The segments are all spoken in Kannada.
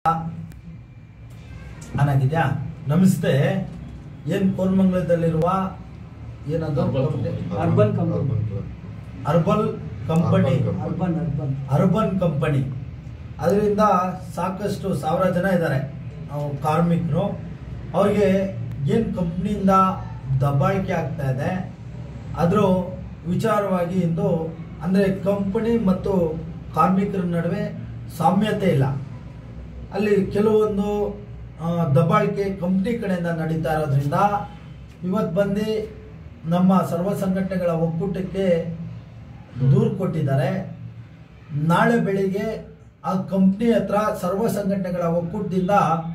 ಅನ್ನಾಗಿದ್ಯಾ ನಮಸ್ತೆ ಏನ್ ಕೋರ್ಮಂಗಲದಲ್ಲಿರುವ ಏನದು urban company urban company urban urban urban urban company ಅದರಿಂದ ಸಾಕಷ್ಟು ಸಾವಿರ ಜನ ಇದ್ದಾರೆ ಕಾರ್ಮಿಕರು ಅವ್ರಿಗೆ ಏನು ಕಂಪ್ನಿಯಿಂದ ದಬ್ಬಾಳಿಕೆ ಆಗ್ತಾ ಇದೆ ಅದ್ರ ವಿಚಾರವಾಗಿ ಇಂದು ಅಂದರೆ ಕಂಪನಿ ಮತ್ತು ಕಾರ್ಮಿಕರ ನಡುವೆ ಸಾಮ್ಯತೆ ಇಲ್ಲ ಅಲ್ಲಿ ಕೆಲವೊಂದು ಆ, ದಬ್ಬಾಳಿಕೆ ಕಂಪ್ನಿ ಕಡೆಯಿಂದ ನಡೀತಾ ಇರೋದ್ರಿಂದ ಇವತ್ತು ಬಂದು ನಮ್ಮ ಸರ್ವ ಸಂಘಟನೆಗಳ ಒಕ್ಕೂಟಕ್ಕೆ ದೂರು ಕೊಟ್ಟಿದ್ದಾರೆ ನಾಳೆ ಬೆಳಿಗ್ಗೆ ಆ ಕಂಪ್ನಿ ಹತ್ರ ಸರ್ವ ಸಂಘಟನೆಗಳ ಒಕ್ಕೂಟದಿಂದ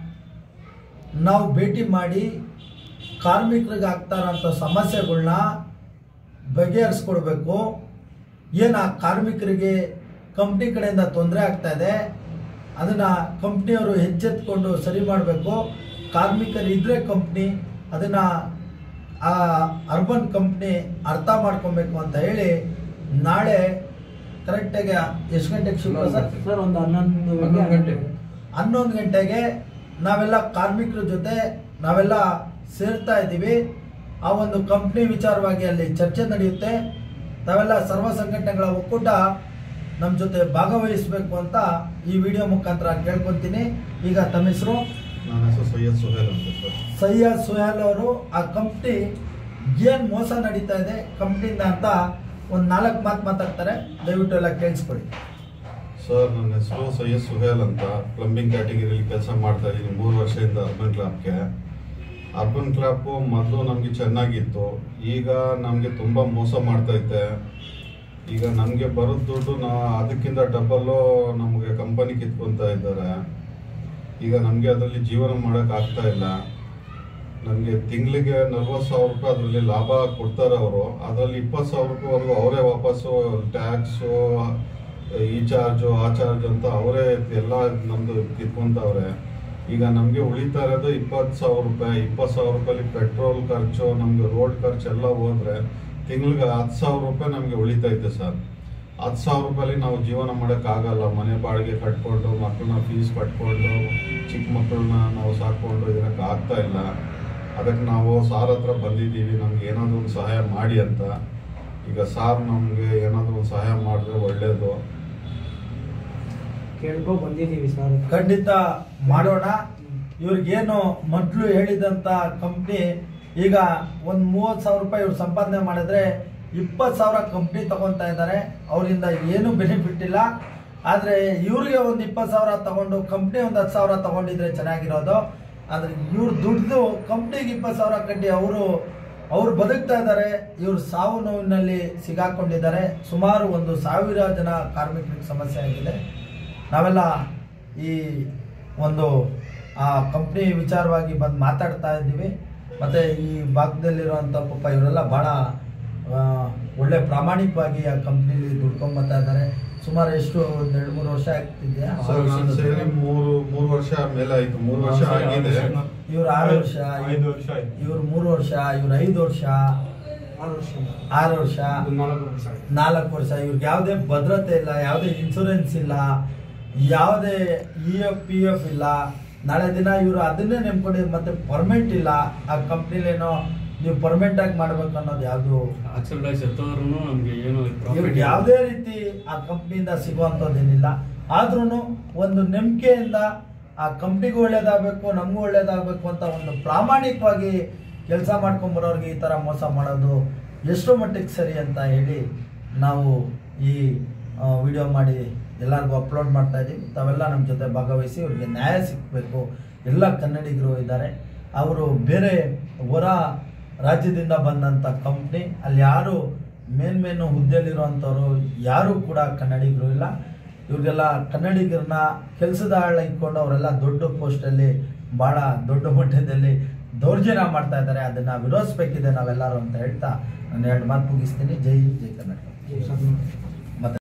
ನಾವು ಭೇಟಿ ಮಾಡಿ ಕಾರ್ಮಿಕರಿಗೆ ಆಗ್ತಾ ಇರೋಂಥ ಸಮಸ್ಯೆಗಳನ್ನ ಬಗೆಹರಿಸ್ಕೊಡ್ಬೇಕು ಏನು ಆ ಕಾರ್ಮಿಕರಿಗೆ ಕಂಪ್ನಿ ಕಡೆಯಿಂದ ತೊಂದರೆ ಆಗ್ತಾ ಇದೆ ಅದನ್ನು ಕಂಪ್ನಿಯವರು ಎಚ್ಚೆತ್ಕೊಂಡು ಸರಿ ಮಾಡಬೇಕು ಕಾರ್ಮಿಕರು ಇದ್ರೆ ಕಂಪ್ನಿ ಅದನ್ನು ಆ ಅರ್ಬನ್ ಕಂಪ್ನಿ ಅರ್ಥ ಮಾಡ್ಕೊಬೇಕು ಅಂತ ಹೇಳಿ ನಾಳೆ ಕರೆಕ್ಟಾಗಿ ಎಷ್ಟು ಗಂಟೆಗೆ ಶಿವ ಸರ್ ಸರ್ ಒಂದು ಹನ್ನೊಂದು ಹನ್ನೊಂದು ಗಂಟೆ. ಹನ್ನೊಂದು ಗಂಟೆಗೆ ನಾವೆಲ್ಲ ಕಾರ್ಮಿಕರ ಜೊತೆ ನಾವೆಲ್ಲ ಸೇರ್ತಾ ಇದ್ದೀವಿ ಆ ಒಂದು ಕಂಪ್ನಿ ವಿಚಾರವಾಗಿ ಅಲ್ಲಿ ಚರ್ಚೆ ನಡೆಯುತ್ತೆ ತಾವೆಲ್ಲ ಸರ್ವ ಸಂಘಟನೆಗಳ ಒಕ್ಕೂಟ ನಮ್ಮ ಜೊತೆ ಭಾಗವಹಿಸಬೇಕು ಅಂತ ಈ ವಿಡಿಯೋ ಮುಖಾಂತರ ಕೇಳ್ಕೊತೀನಿ ಈಗ ತಮ್ಮ ಹೆಸರು ನನ್ನ ಹೆಸರು ಸೈಯದ್ ಸುಹೇಲ್ ಅಂತ ಸರ್ ಸಯ್ಯದ್ ಸುಹೇಲ್ ಅವರು ಆ ಕಂಪ್ನಿ ಏನು ಮೋಸ ನಡೀತಾ ಇದೆ ಕಂಪ್ನಿಯಿಂದ ಅಂತ ಒಂದು ನಾಲ್ಕು ಮಾತು ಮಾತಾಡ್ತಾರೆ ದಯವಿಟ್ಟು ಎಲ್ಲ ಕೇಳಿಸ್ಕೊಳ್ಳಿ ಸರ್ ನನ್ನ ಹೆಸರು ಸೈಯದ್ ಸುಹೇಲ್ ಅಂತ ಪ್ಲಂಬಿಂಗ್ ಕ್ಯಾಟಗರಿಯಲ್ಲಿ ಕೆಲಸ ಮಾಡ್ತಾ ಇದ್ದೀನಿ ಮೂರು ವರ್ಷದಿಂದ ಅರ್ಬನ್ ಕ್ಲಾಬ್ಗೆ ಅರ್ಬನ್ ಕ್ಲಾಬು ಮೊದಲು ನಮಗೆ ಚೆನ್ನಾಗಿತ್ತು ಈಗ ನಮಗೆ ತುಂಬ ಮೋಸ ಮಾಡ್ತಾ ಐತೆ ಈಗ ನಮಗೆ ಬರೋ ದುಡ್ಡು ನಾ ಅದಕ್ಕಿಂತ ಡಬಲ್ಲು ನಮಗೆ ಕಂಪನಿ ಕಿತ್ಕೊತಾ ಇದ್ದಾರೆ ಈಗ ನಮಗೆ ಅದರಲ್ಲಿ ಜೀವನ ಮಾಡೋಕೆ ಆಗ್ತಾ ಇಲ್ಲ ನನಗೆ ತಿಂಗಳಿಗೆ ನಲ್ವತ್ತು ಸಾವಿರ ರೂಪಾಯಿ ಅದರಲ್ಲಿ ಲಾಭ ಕೊಡ್ತಾರೆ ಅವರು ಅದರಲ್ಲಿ ಇಪ್ಪತ್ತು ಸಾವಿರ ರೂಪಾಯಿವರೆಗೂ ಅವರೇ ವಾಪಸ್ಸು ಟ್ಯಾಕ್ಸು ಈ ಚಾರ್ಜು ಆ ಚಾರ್ಜ್ ಅಂತ ಅವರೇ ಎಲ್ಲ ನಮ್ಮದು ಕಿತ್ಕೊಂತವ್ರೆ ಈಗ ನಮಗೆ ಉಳಿತಾ ಇರೋದು ಇಪ್ಪತ್ತು ಸಾವಿರ ರೂಪಾಯಿ ಇಪ್ಪತ್ತು ಸಾವಿರ ರೂಪಾಯಿ ಪೆಟ್ರೋಲ್ ಖರ್ಚು ನಮಗೆ ರೋಡ್ ಖರ್ಚು ಎಲ್ಲ ಹೋದ್ರೆ ತಿಂಗಳಿಗೆ ಹತ್ತು ಸಾವಿರ ರೂಪಾಯಿ ನಮಗೆ ಉಳಿತೈತೆ ಸರ್ ಹತ್ತು ಸಾವಿರ ರೂಪಾಯಿ ನಾವು ಜೀವನ ಮಾಡೋಕ್ಕಾಗಲ್ಲ ಮನೆ ಬಾಡಿಗೆ ಕಟ್ಕೊಂಡು ಮಕ್ಕಳನ್ನ ಫೀಸ್ ಕಟ್ಕೊಂಡು ಚಿಕ್ಕ ಮಕ್ಕಳನ್ನ ನಾವು ಸಾಕೊಂಡು ಇರೋಕ್ಕೆ ಆಗ್ತಾ ಇಲ್ಲ ಅದಕ್ಕೆ ನಾವು ಸಾರ್ ಹತ್ರ ಬಂದಿದ್ದೀವಿ ನಮ್ಗೆ ಏನಾದರೂ ಒಂದು ಸಹಾಯ ಮಾಡಿ ಅಂತ ಈಗ ಸಾರ್ ನಮಗೆ ಏನಾದರೂ ಒಂದು ಸಹಾಯ ಮಾಡಿದ್ರೆ ಒಳ್ಳೆಯದು ಕೇಳ್ಕೊ ಬಂದಿದ್ದೀವಿ ಸರ್ ಖಂಡಿತ ಮಾಡೋಣ ಇವ್ರಿಗೇನು ಮೊದಲು ಹೇಳಿದಂತ ಕಂಪ್ನಿ ಈಗ ಒಂದು ಮೂವತ್ತು ಸಾವಿರ ರೂಪಾಯಿ ಇವ್ರು ಸಂಪಾದನೆ ಮಾಡಿದ್ರೆ ಇಪ್ಪತ್ತು ಸಾವಿರ ಕಂಪ್ನಿ ತಗೊತಾ ಇದ್ದಾರೆ ಅವರಿಂದ ಏನು ಬೆನಿಫಿಟ್ ಇಲ್ಲ ಆದರೆ ಇವ್ರಿಗೆ ಒಂದು ಇಪ್ಪತ್ತು ಸಾವಿರ ತಗೊಂಡು ಕಂಪ್ನಿ ಒಂದು ಹತ್ತು ಸಾವಿರ ತಗೊಂಡಿದ್ರೆ ಚೆನ್ನಾಗಿರೋದು ಆದರೆ ಇವ್ರು ದುಡ್ದು ಕಂಪ್ನಿಗೆ ಇಪ್ಪತ್ತು ಸಾವಿರ ಕಟ್ಟಿ ಅವರು ಅವ್ರು ಬದುಕ್ತಾ ಇದ್ದಾರೆ ಇವ್ರು ಸಾವು ನೋವಿನಲ್ಲಿ ಸಿಗಾಕೊಂಡಿದ್ದಾರೆ ಸುಮಾರು ಒಂದು ಸಾವಿರ ಜನ ಕಾರ್ಮಿಕರಿಗೆ ಸಮಸ್ಯೆ ಆಗಿದೆ ನಾವೆಲ್ಲ ಈ ಒಂದು ಆ ಕಂಪ್ನಿ ವಿಚಾರವಾಗಿ ಬಂದು ಮಾತಾಡ್ತಾ ಇದ್ದೀವಿ ಮತ್ತು ಈ ಭಾಗದಲ್ಲಿರುವಂಥ ಪಾಪ ಇವರೆಲ್ಲ ಭಾಳ ಆ, ಒಳ್ಳೆ ಪ್ರಾಮಾಣಿಕವಾಗಿ ಆ ಕಂಪ್ನಿಲಿ ದುಡ್ಕೊಂಬತ್ತಾ ಇದ್ದಾರೆ ಸುಮಾರು ಎಷ್ಟು ಒಂದು ಎರಡು ಮೂರು ವರ್ಷ ಆಗ್ತಿದೆಯಾ ಸರ್ ನಾನು ಸೇರಿ ಮೂರು ಮೂರು ವರ್ಷ ಮೇಲೆ ಆಯ್ತು ಮೂರು ವರ್ಷ ಆಗಿದೆ ಇವ್ರು ಆರು ವರ್ಷ ಐದು ವರ್ಷ ಆಯ್ತು. ಇವ್ರು ಮೂರು ವರ್ಷ ಇವ್ರು ಐದು ವರ್ಷ ಆರು ವರ್ಷ ಆರು ವರ್ಷ ಇದು ನಾಲ್ಕು ವರ್ಷ ಆಯ್ತು. ನಾಲ್ಕು ವರ್ಷ ಇವ್ರಿಗೆ ಯಾವುದೇ ಭದ್ರತೆ ಇಲ್ಲ ಯಾವುದೇ ಇನ್ಶೂರೆನ್ಸ್ ಇಲ್ಲ ಯಾವುದೇ ಇ ಎಫ್ ಪಿ ಎಫ್ ಇಲ್ಲ ನಾಳೆ ದಿನ ಇವರು ಅದನ್ನೇ ನೆನ್ಕೊಂಡು ಮತ್ತೆ ಪರ್ಮೆಂಟ್ ಇಲ್ಲ ಆ ಕಂಪ್ನಿಲೇನೋ ನೀವು ಪರ್ಮೆಂಟ್ ಆಗಿ ಮಾಡ್ಬೇಕು ಅನ್ನೋದು ಯಾವುದು ಆಕ್ಸಿಡೆಂಟ್ ಆಗಿ ಸತ್ತೋದ್ರೂ ನಮ್ಗೆ ಏನು ಇವ್ರಿಗೆ ಪ್ರಾಫಿಟ್ ಯಾವುದೇ ರೀತಿ ಆ ಕಂಪ್ನಿಯಿಂದ ಸಿಗುವಂಥದ್ದೇನಿಲ್ಲ ಆದ್ರೂ ಒಂದು ನಂಬಿಕೆಯಿಂದ ಆ ಕಂಪ್ನಿಗೂ ಒಳ್ಳೇದಾಗಬೇಕು ನಮಗೂ ಒಳ್ಳೇದಾಗಬೇಕು ಅಂತ ಒಂದು ಪ್ರಾಮಾಣಿಕವಾಗಿ ಕೆಲಸ ಮಾಡ್ಕೊಂಬರೋರಿಗೆ ಈ ಥರ ಮೋಸ ಮಾಡೋದು ಎಷ್ಟು ಮಟ್ಟಿಗೆ ಸರಿ ಅಂತ ಹೇಳಿ ನಾವು ಈ ವಿಡಿಯೋ ಮಾಡಿ ಎಲ್ಲರಿಗೂ ಅಪ್ಲೋಡ್ ಮಾಡ್ತಾ ಇದ್ದೀವಿ ತಾವೆಲ್ಲ ನಮ್ಮ ಜೊತೆ ಭಾಗವಹಿಸಿ ಅವ್ರಿಗೆ ನ್ಯಾಯ ಸಿಗಬೇಕು ಎಲ್ಲ ಕನ್ನಡಿಗರು ಇದ್ದಾರೆ ಅವರು ಬೇರೆ ಹೊರ ರಾಜ್ಯದಿಂದ ಬಂದಂಥ ಕಂಪ್ನಿ ಅಲ್ಲಿ ಯಾರು ಮೇನ್ಮೇನು ಹುದ್ದೆಯಲ್ಲಿರುವಂಥವ್ರು ಯಾರೂ ಕೂಡ ಕನ್ನಡಿಗರು ಇಲ್ಲ ಇವ್ರಿಗೆಲ್ಲ ಕನ್ನಡಿಗರನ್ನ ಕೆಲಸದ ಆಳ ಇಟ್ಕೊಂಡು ಅವರೆಲ್ಲ ದೊಡ್ಡ ಪೋಸ್ಟಲ್ಲಿ ಭಾಳ ದೊಡ್ಡ ಮಟ್ಟದಲ್ಲಿ ದೌರ್ಜನ್ಯ ಮಾಡ್ತಾ ಇದ್ದಾರೆ ಅದನ್ನು ವಿರೋಧಿಸ್ಬೇಕಿದೆ ನಾವೆಲ್ಲರೂ ಅಂತ ಹೇಳ್ತಾ ನಾನು ಎರಡು ಮಾತು ಮುಗಿಸ್ತೀನಿ ಜೈ ಹಿಂದ್, ಜೈ ಕರ್ನಾಟಕ ಜೈ ಸರ್